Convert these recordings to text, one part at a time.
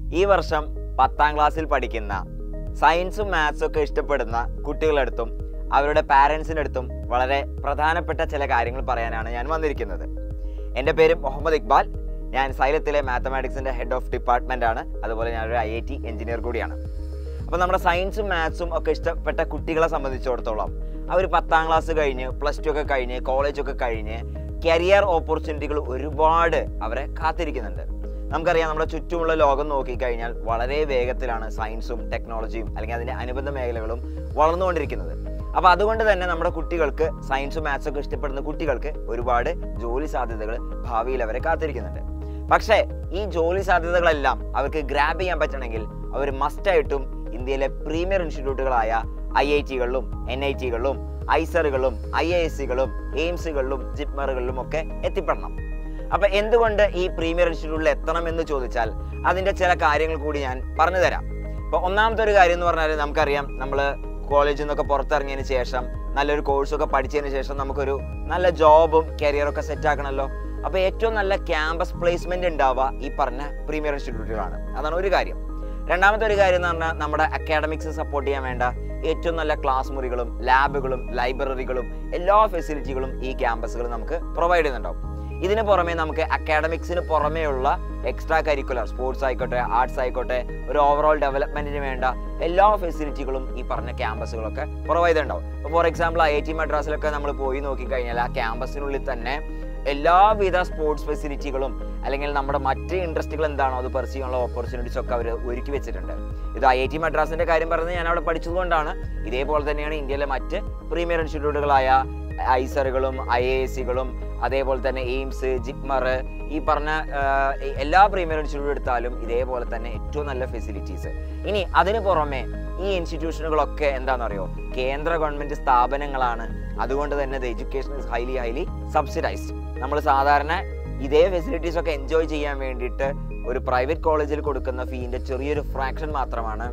ഈ വർഷം പത്താം ക്ലാസ്സിൽ പഠിക്കുന്ന സയൻസും മാത്സും ഒക്കെ ഇഷ്ടപ്പെടുന്ന കുട്ടികളടുത്തും അവരുടെ പാരൻസിൻ്റെ അടുത്തും വളരെ പ്രധാനപ്പെട്ട ചില കാര്യങ്ങൾ പറയാനാണ് ഞാൻ വന്നിരിക്കുന്നത് എൻ്റെ പേര് മുഹമ്മദ് ഇക്ബാൽ ഞാൻ സൈലത്തിലെ മാത്തമാറ്റിക്സിൻ്റെ ഹെഡ് ഓഫ് ഡിപ്പാർട്ട്മെൻ്റ് ആണ് അതുപോലെ ഞാനൊരു ഐ ഐ ടി എഞ്ചിനീയർ കൂടിയാണ് അപ്പോൾ നമ്മുടെ സയൻസും മാത്സും ഒക്കെ ഇഷ്ടപ്പെട്ട കുട്ടികളെ സംബന്ധിച്ചിടത്തോളം അവർ പത്താം ക്ലാസ് കഴിഞ്ഞ് പ്ലസ് ടു ഒക്കെ കഴിഞ്ഞ് കോളേജൊക്കെ കഴിഞ്ഞ് കരിയർ ഓപ്പർച്യൂണിറ്റികൾ ഒരുപാട് അവരെ കാത്തിരിക്കുന്നുണ്ട് നമുക്കറിയാം നമ്മുടെ ചുറ്റുമുള്ള ലോകം നോക്കിക്കഴിഞ്ഞാൽ വളരെ വേഗത്തിലാണ് സയൻസും ടെക്നോളജിയും അല്ലെങ്കിൽ അതിൻ്റെ അനുബന്ധ മേഖലകളും വളർന്നുകൊണ്ടിരിക്കുന്നത് അപ്പോൾ അതുകൊണ്ട് തന്നെ നമ്മുടെ കുട്ടികൾക്ക് സയൻസും മാത്സും ഒക്കെ ഇഷ്ടപ്പെടുന്ന കുട്ടികൾക്ക് ഒരുപാട് ജോലി സാധ്യതകൾ ഭാവിയിൽ അവരെ കാത്തിരിക്കുന്നുണ്ട് പക്ഷേ ഈ ജോലി സാധ്യതകളെല്ലാം അവർക്ക് ഗ്രാബ് ചെയ്യാൻ പറ്റണമെങ്കിൽ അവർ മസ്റ്റായിട്ടും ഇന്ത്യയിലെ പ്രീമിയർ ഇൻസ്റ്റിറ്റ്യൂട്ടുകളായ ഐ ഐ ടികളിലും എൻ ഐ ടികളിലും ഐസറുകളും ഐ ഐ എസ് സികളും എയിംസുകളിലും ജിപ്മറുകളിലും ഒക്കെ എത്തിപ്പെടണം അപ്പൊ എന്തുകൊണ്ട് ഈ പ്രീമിയർ ഇൻസ്റ്റിറ്റ്യൂട്ടിൽ എത്തണം എന്ന് ചോദിച്ചാൽ അതിന്റെ ചില കാര്യങ്ങൾ കൂടി ഞാൻ പറഞ്ഞു തരാം ഇപ്പൊ ഒന്നാമത്തെ ഒരു കാര്യം എന്ന് പറഞ്ഞാൽ നമുക്കറിയാം നമ്മൾ കോളേജിൽ നിന്നൊക്കെ പുറത്തിറങ്ങിയതിന് ശേഷം നല്ലൊരു കോഴ്സൊക്കെ പഠിച്ചതിന് ശേഷം നമുക്കൊരു നല്ല ജോബും കരിയറൊക്കെ സെറ്റ് ആക്കണമല്ലോ അപ്പൊ ഏറ്റവും നല്ല ക്യാമ്പസ് പ്ലേസ്മെന്റ് ഉണ്ടാവുക ഈ പറഞ്ഞ പ്രീമിയർ ഇൻസ്റ്റിറ്റ്യൂട്ടുകളാണ് അതാണ് ഒരു കാര്യം രണ്ടാമത്തെ ഒരു കാര്യം എന്ന് പറഞ്ഞാൽ നമ്മുടെ അക്കാഡമിക്സ് സപ്പോർട്ട് ചെയ്യാൻ വേണ്ട ഏറ്റവും നല്ല ക്ലാസ് മുറികളും ലാബുകളും ലൈബ്രറികളും എല്ലാ ഫെസിലിറ്റികളും ഈ ക്യാമ്പസുകൾ നമുക്ക് പ്രൊവൈഡ് ചെയ്യുന്നുണ്ടാവും ഇതിന് പുറമെ നമുക്ക് അക്കാഡമിക്സിന് പുറമേയുള്ള എക്സ്ട്രാ കരിക്കുലർ സ്പോർട്സ് ആയിക്കോട്ടെ ആർട്സ് ആയിക്കോട്ടെ ഒരു ഓവറോൾ ഡെവലപ്മെന്റിന് വേണ്ട എല്ലാ ഫെസിലിറ്റികളും ഈ പറഞ്ഞ ക്യാമ്പസുകളൊക്കെ പ്രൊവൈഡ് ചെയ്യുന്നുണ്ടാവും ഇപ്പോൾ for example I I T മദ്രാസിലൊക്കെ നമ്മൾ പോയി നോക്കിക്കഴിഞ്ഞാൽ ആ ക്യാമ്പസിനുള്ളിൽ തന്നെ എല്ലാവിധ സ്പോർട്സ് ഫെസിലിറ്റികളും അല്ലെങ്കിൽ നമ്മുടെ മറ്റ് ഇൻട്രസ്റ്റുകൾ എന്താണോ അത് പെർസ്യൂ ചെയ്യാനുള്ള ഓപ്പർച്യൂണിറ്റീസ് ഒക്കെ അവർ ഒരുക്കി വെച്ചിട്ടുണ്ട് ഇത് ഐ ഐ ടി മദ്രാസിന്റെ കാര്യം പറയുന്നത് ഞാൻ അവിടെ പഠിച്ചതുകൊണ്ടാണ് ഇതേപോലെ തന്നെയാണ് ഇന്ത്യയിലെ മറ്റ് പ്രീമിയർ ഇൻസ്റ്റിറ്റ്യൂട്ടുകളായ ഐസറുകളും ഐ എ എസ് സികളും അതേപോലെ തന്നെ എയിംസ് ജിപ്മർ ഈ പറഞ്ഞ ആ, ഈ എല്ലാ പ്രീമിയർ ഇൻസ്റ്റിറ്റ്യൂട്ട് എടുത്താലും ഇതേപോലെ തന്നെ ഏറ്റവും നല്ല ഫെസിലിറ്റീസ് ഇനി അതിന് പുറമെ ഈ ഇൻസ്റ്റിറ്റ്യൂഷനുകളൊക്കെ എന്താണെന്നറിയോ കേന്ദ്ര ഗവൺമെന്റ് സ്ഥാപനങ്ങളാണ് അതുകൊണ്ട് തന്നെ the education is highly highly subsidised നമ്മൾ സാധാരണ ഇതേ ഫെസിലിറ്റീസ് ഒക്കെ എൻജോയ് ചെയ്യാൻ വേണ്ടിയിട്ട് ഒരു പ്രൈവറ്റ് കോളേജിൽ കൊടുക്കുന്ന ഫീൻ്റെ ചെറിയൊരു ഫ്രാക്ഷൻ മാത്രമാണ്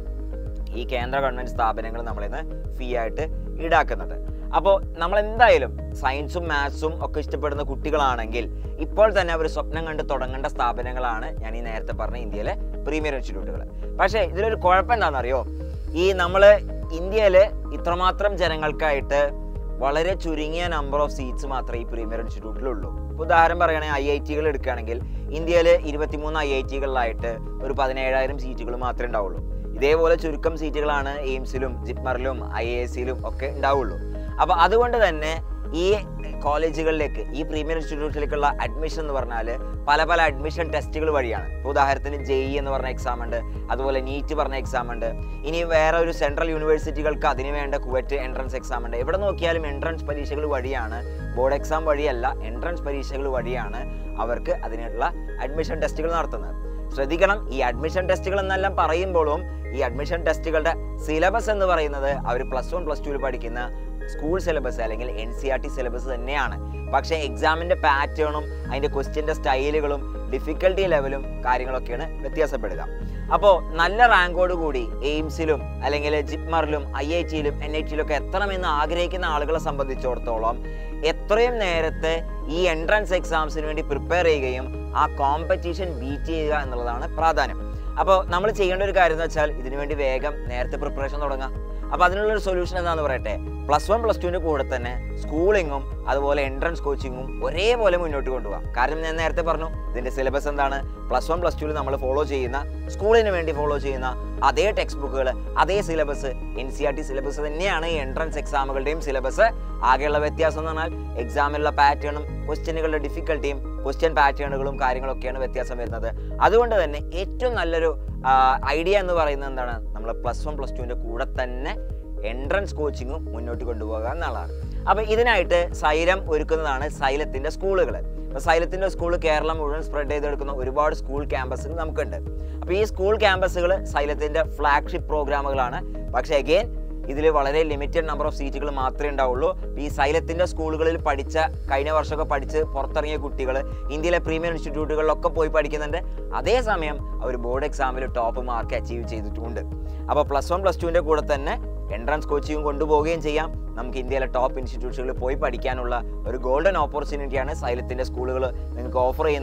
ഈ കേന്ദ്ര ഗവൺമെന്റ് സ്ഥാപനങ്ങൾ നമ്മളിൽ നിന്ന് ഫീ ആയിട്ട് ഈടാക്കുന്നത് അപ്പോൾ നമ്മൾ എന്തായാലും സയൻസും മാത്സും ഒക്കെ ഇഷ്ടപ്പെടുന്ന കുട്ടികളാണെങ്കിൽ ഇപ്പോൾ തന്നെ അവർ സ്വപ്നം കണ്ട് തുടങ്ങേണ്ട സ്ഥാപനങ്ങളാണ് ഞാൻ ഈ നേരത്തെ പറഞ്ഞ ഇന്ത്യയിലെ പ്രീമിയർ ഇൻസ്റ്റിറ്റ്യൂട്ടുകൾ പക്ഷേ ഇതിലൊരു കുഴപ്പം എന്താണെന്നറിയോ ഈ നമ്മൾ ഇന്ത്യയിൽ ഇത്രമാത്രം ജനങ്ങൾക്കായിട്ട് വളരെ ചുരുങ്ങിയ നമ്പർ ഓഫ് സീറ്റ്സ് മാത്രമേ ഈ പ്രീമിയർ ഇൻസ്റ്റിറ്റ്യൂട്ടിലുള്ളൂ ഇപ്പോൾ ഉദാഹരണം പറയുകയാണെങ്കിൽ ഐ ഐ ടികൾ എടുക്കുകയാണെങ്കിൽ ഇന്ത്യയിൽ ഇരുപത്തിമൂന്ന് ഐ ഐ ടികളിലായിട്ട് ഒരു പതിനേഴായിരം സീറ്റുകൾ മാത്രമേ ഉണ്ടാവുള്ളൂ ഇതേപോലെ ചുരുക്കം സീറ്റുകളാണ് എയിംസിലും ജിപ്മറിലും ഐ എ എസ് സിയിലും ഒക്കെ ഉണ്ടാവുള്ളൂ അപ്പോൾ അതുകൊണ്ട് തന്നെ ഈ കോളേജുകളിലേക്ക് ഈ പ്രീമിയർ ഇൻസ്റ്റിറ്റ്യൂട്ടിലേക്കുള്ള അഡ്മിഷൻ എന്ന് പറഞ്ഞാൽ പല പല അഡ്മിഷൻ ടെസ്റ്റുകൾ വഴിയാണ് ഇപ്പോൾ ഉദാഹരണത്തിന് ജെഇ എന്ന് പറഞ്ഞ എക്സാം ഉണ്ട് അതുപോലെ നീറ്റ് പറഞ്ഞ എക്സാം ഉണ്ട് ഇനി വേറെ ഒരു സെൻട്രൽ യൂണിവേഴ്സിറ്റികൾക്ക് അതിന് വേണ്ട കുവറ്റ് എൻട്രൻസ് എക്സാം ഉണ്ട് എവിടെ നോക്കിയാലും എൻട്രൻസ് പരീക്ഷകൾ വഴിയാണ് ബോർഡ് എക്സാം വഴിയല്ല എൻട്രൻസ് പരീക്ഷകൾ വഴിയാണ് അവർക്ക് അതിനുള്ള അഡ്മിഷൻ ടെസ്റ്റുകൾ നടത്തുന്നത് ശ്രദ്ധിക്കണം ഈ അഡ്മിഷൻ ടെസ്റ്റുകൾ എന്നെല്ലാം പറയുമ്പോഴും ഈ അഡ്മിഷൻ ടെസ്റ്റുകളുടെ സിലബസ് എന്ന് പറയുന്നത് അവർ പ്ലസ് വൺ പ്ലസ് ടുവിൽ പഠിക്കുന്ന സ്കൂൾ സിലബസ് അല്ലെങ്കിൽ N C R T syllabus തന്നെയാണ് പക്ഷേ എക്സാമിൻ്റെ പാറ്റേണും അതിൻ്റെ ക്വസ്റ്റ്യൻ്റെ സ്റ്റൈലുകളും ഡിഫിക്കൽട്ടി ലെവലും കാര്യങ്ങളൊക്കെയാണ് വ്യത്യാസപ്പെടുക അപ്പോൾ നല്ല റാങ്കോട് കൂടി എയിംസിലും അല്ലെങ്കിൽ ജിപ്മറിലും ഐ ഐ ടിയിലും എൻ ഐ ടിയിലും ഒക്കെ എത്തണമെന്ന് ആഗ്രഹിക്കുന്ന ആളുകളെ സംബന്ധിച്ചിടത്തോളം എത്രയും നേരത്തെ ഈ എൻട്രൻസ് എക്സാംസിന് വേണ്ടി പ്രിപ്പയർ ചെയ്യുകയും ആ കോമ്പറ്റീഷൻ ബീറ്റ് ചെയ്യുക എന്നുള്ളതാണ് പ്രാധാന്യം അപ്പോൾ നമ്മൾ ചെയ്യേണ്ട ഒരു കാര്യം എന്ന് വെച്ചാൽ ഇതിനു വേണ്ടി വേഗം നേരത്തെ പ്രിപ്പറേഷൻ തുടങ്ങാം അപ്പോൾ അതിനുള്ള ഒരു സൊല്യൂഷൻ എന്താണെന്ന് പറയട്ടെ പ്ലസ് വൺ പ്ലസ് ടുവിൻ്റെ കൂടെ തന്നെ സ്കൂളിങ്ങും അതുപോലെ എൻട്രൻസ് കോച്ചിങ്ങും ഒരേപോലെ മുന്നോട്ട് കൊണ്ടുപോകാം കാരണം ഞാൻ നേരത്തെ പറഞ്ഞു ഇതിൻ്റെ സിലബസ് എന്താണ് പ്ലസ് വൺ പ്ലസ് ടുവിൽ നമ്മൾ ഫോളോ ചെയ്യുന്ന സ്കൂളിന് വേണ്ടി ഫോളോ ചെയ്യുന്ന അതേ ടെക്സ്റ്റ് ബുക്കുകൾ അതേ syllabus N C R T syllabus തന്നെയാണ് ഈ എൻട്രൻസ് എക്സാമുകളുടെയും സിലബസ് ആകെയുള്ള വ്യത്യാസം എന്ന് പറഞ്ഞാൽ എക്സാമിലുള്ള പാറ്റേണും ക്വസ്റ്റ്യനുകളുടെ ഡിഫിക്കൽട്ടിയും ക്വസ്റ്റ്യൻ പാറ്റേണുകളും കാര്യങ്ങളൊക്കെയാണ് വ്യത്യാസം വരുന്നത് അതുകൊണ്ട് തന്നെ ഏറ്റവും നല്ലൊരു ഐഡിയ എന്ന് പറയുന്നത് എന്താണ് നമ്മൾ പ്ലസ് വൺ പ്ലസ് ടുവിൻ്റെ കൂടെ തന്നെ എൻട്രൻസ് കോച്ചിങ്ങും മുന്നോട്ട് കൊണ്ടുപോകുക എന്നുള്ളതാണ് അപ്പോൾ ഇതിനായിട്ട് സൈലം ഒരുക്കുന്നതാണ് സൈലത്തിൻ്റെ സ്കൂളുകൾ അപ്പോൾ സൈലത്തിൻ്റെ സ്കൂൾ കേരളം മുഴുവൻ സ്പ്രെഡ് ചെയ്തെടുക്കുന്ന ഒരുപാട് സ്കൂൾ ക്യാമ്പസുകൾ നമുക്കുണ്ട് അപ്പോൾ ഈ സ്കൂൾ ക്യാമ്പസുകൾ സൈലത്തിൻ്റെ ഫ്ലാഗ്ഷിപ്പ് പ്രോഗ്രാമുകളാണ് പക്ഷേ അഗെയിൻ ഇതിൽ വളരെ ലിമിറ്റഡ് നമ്പർ ഓഫ് സീറ്റുകൾ മാത്രമേ ഉണ്ടാവുള്ളൂ ഈ സൈലത്തിൻ്റെ സ്കൂളുകളിൽ പഠിച്ച കഴിഞ്ഞ വർഷമൊക്കെ പഠിച്ച് പുറത്തിറങ്ങിയ കുട്ടികൾ ഇന്ത്യയിലെ പ്രീമിയർ ഇൻസ്റ്റിറ്റ്യൂട്ടുകളിലൊക്കെ പോയി പഠിക്കുന്നുണ്ട് അതേസമയം അവർ ബോർഡ് എക്സാമിൽ ടോപ്പ് മാർക്ക് അച്ചീവ് ചെയ്തിട്ടുണ്ട് അപ്പോൾ പ്ലസ് വൺ പ്ലസ് ടുവിൻ്റെ കൂടെ തന്നെ എൻട്രൻസ് കോച്ചിങ് കൊണ്ടുപോവുകയും ചെയ്യാം നമുക്ക് ഇന്ത്യയിലെ ടോപ്പ് ഇൻസ്റ്റിറ്റ്യൂട്ടുകളിൽ പോയി പഠിക്കാനുള്ള ഒരു ഗോൾഡൻ ഓപ്പർച്യൂണിറ്റിയാണ് സൈലത്തിൻ്റെ സ്കൂളുകൾ നിങ്ങൾക്ക് ഓഫർ ചെയ്യുന്നത്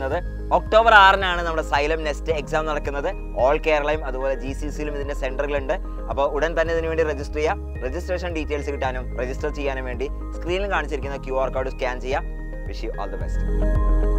ഒക്ടോബർ ആറിനാണ് നമ്മുടെ സൈലം നെക്സ്റ്റ് എക്സാം നടക്കുന്നത് ഓൾ കേരളയും അതുപോലെ ജി സി സിയിലും ഇതിന്റെ സെന്ററുകളുണ്ട് അപ്പോൾ ഉടൻ തന്നെ ഇതിനു വേണ്ടി രജിസ്റ്റർ ചെയ്യാം രജിസ്ട്രേഷൻ ഡീറ്റെയിൽസ് കിട്ടാനും രജിസ്റ്റർ ചെയ്യാനും വേണ്ടി സ്ക്രീനിൽ കാണിച്ചിരിക്കുന്ന ക്യു ആർ കോഡ് സ്കാൻ ചെയ്യാം wish you all the best